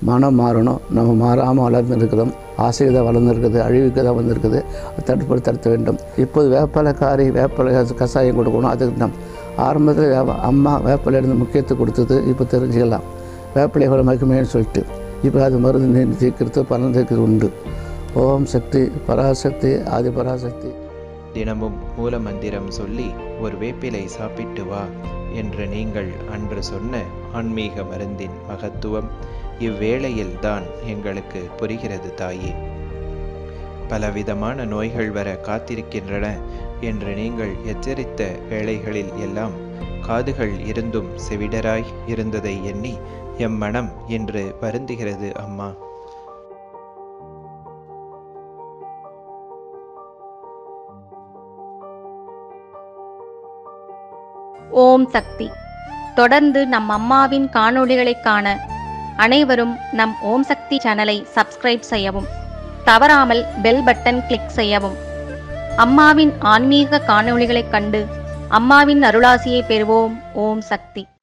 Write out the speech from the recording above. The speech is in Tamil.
மனம் மாறணும் நம்ம மாறாமல் வளர்ந்துருக்கிறோம் ஆசைக்கு தான் வளர்ந்துருக்குது அழிவுக்கு தான் வந்திருக்குது அதை தடுப்பு தடுத்த வேண்டும் இப்போது வேப்பலை காரி வேப்பலை கஷாயம் கொடுக்கணும் அதுக்கு நம் ஆரம்பத்தில் வே அம்மா வேப்பலை இருந்து முக்கியத்துவம் கொடுத்தது இப்போ தெரிஞ்சுக்கலாம் வேப்பிலையோட மகிமைன்னு சொல்லிட்டு இப்போ அது மருந்து நீ- தீர்க்கிறது பலன் தீர்க்கிறது உண்டு ஓம் சக்தி பராசக்தி ஆதி பராசக்தி தினமும் மூல மந்திரம் சொல்லி ஒரு வேப்பிலை சாப்பிட்டு வா என்று நீங்கள் அன்று சொன்ன ஆன்மீக மருந்தின் மகத்துவம் இவ்வேளையில்தான் எங்களுக்கு புரிகிறது தாயே பலவிதமான நோய்கள் வர காத்திருக்கின்றன என்று நீங்கள் எச்சரித்த வேளைகளில் எல்லாம் காதுகள் இருந்தும் செவிடராய் இருந்ததை எண்ணி எம் மனம் இன்று வருந்துகிறது அம்மா ஓம் சக்தி தொடர்ந்து நம் அம்மாவின் காணொளிகளை காண அனைவரும் நம் ஓம் சக்தி சேனலை சப்ஸ்கிரைப் செய்யவும் தவறாமல் பெல் பட்டன் கிளிக் செய்யவும் அம்மாவின் ஆன்மீக காணொளிகளைக் கண்டு அம்மாவின் அருளாசியை பெறுவோம் ஓம் சக்தி